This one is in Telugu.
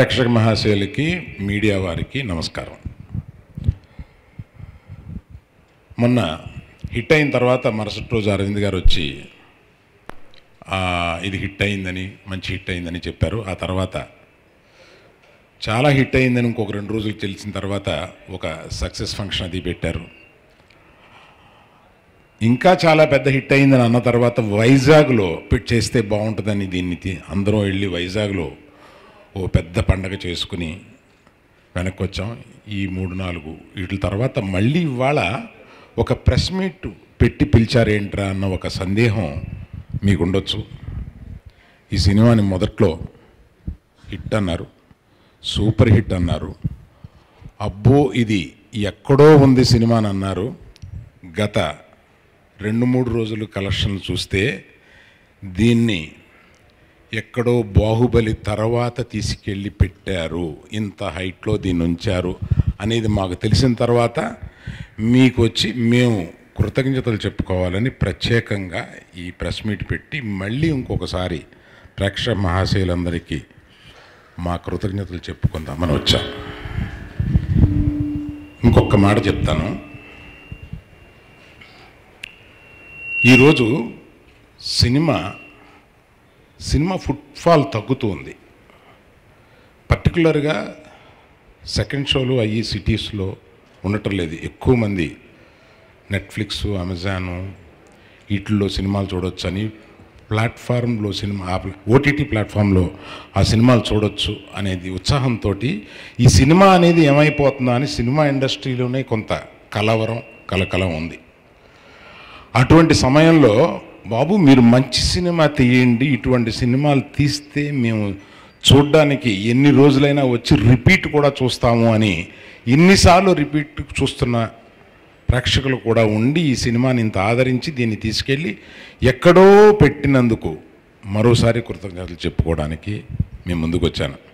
ప్రేక్షక మహాశయులకి మీడియా వారికి నమస్కారం మొన్న హిట్ అయిన తర్వాత మరుసటి రోజు అరవింద్ గారు వచ్చి "ఆ, ఇది హిట్ అయిందని మంచి హిట్ అయిందని చెప్పారు ఆ తర్వాత చాలా హిట్ అయిందని ఇంకొక రెండు రోజులు తెలిసిన తర్వాత ఒక సక్సెస్ ఫంక్షన్ అది పెట్టారు ఇంకా చాలా పెద్ద హిట్ అయిందని అన్న తర్వాత వైజాగ్లో పెట్టి చేస్తే బాగుంటుందని దీన్ని తీ- అందరం వెళ్ళి వైజాగ్లో ఓ పెద్ద పండగ చేసుకుని వెనక్కి వచ్చాం ఈ మూడు నాలుగు వీటి తర్వాత మళ్ళీ ఇవాళ ఒక ప్రెస్ మీట్ పెట్టి పిలిచారేంట్రా అన్న ఒక సందేహం మీకు ఉండొచ్చు ఈ సినిమాని మొదట్లో హిట్ అన్నారు సూపర్ హిట్ అన్నారు అబ్బో ఇది ఎక్కడో ఉంది సినిమా అని అన్నారు గత రెండు మూడు రోజులు కలెక్షన్లు చూస్తే దీన్ని ఎక్కడో బాహుబలి తర్వాత తీసుకెళ్ళి పెట్టారు ఇంత హైట్లో దీన్ని ఉంచారు అనేది మాకు తెలిసిన తర్వాత మీకు వచ్చి మేము కృతజ్ఞతలు చెప్పుకోవాలని ప్రత్యేకంగా ఈ ప్రెస్ మీట్ పెట్టి మళ్ళీ ఇంకొకసారి ప్రేక్షక మహాశయులందరికీ మా కృతజ్ఞతలు చెప్పుకుందామని వచ్చాం ఇంకొక మాట చెప్తాను ఈరోజు సినిమా సినిమా ఫుట్ఫాల్ తగ్గుతుంది పర్టికులర్గా సెకండ్ షోలు అయ్యి సిటీస్లో ఉండటం లేదు ఎక్కువ మంది నెట్ఫ్లిక్స్ అమెజాను వీటిల్లో సినిమాలు చూడొచ్చు అని ప్లాట్ఫామ్లో సినిమా ఓటీటీ ప్లాట్ఫామ్లో ఆ సినిమాలు చూడొచ్చు అనేది ఉత్సాహంతో ఈ సినిమా అనేది ఏమైపోతుందా అని సినిమా ఇండస్ట్రీలోనే కొంత కలవరం కలకలం ఉంది అటువంటి సమయంలో బాబు మీరు మంచి సినిమా తీయండి ఇటువంటి సినిమాలు తీస్తే మేము చూడ్డానికి ఎన్ని రోజులైనా వచ్చి రిపీట్ కూడా చూస్తాము అని ఇన్నిసార్లు రిపీట్ చూస్తున్న ప్రేక్షకులు కూడా ఉండి ఈ సినిమాని ఇంత ఆదరించి దీన్ని తీసుకెళ్ళి ఎక్కడో పెట్టినందుకు మరోసారి కృతజ్ఞతలు చెప్పుకోవడానికి మేము ముందుకు వచ్చాను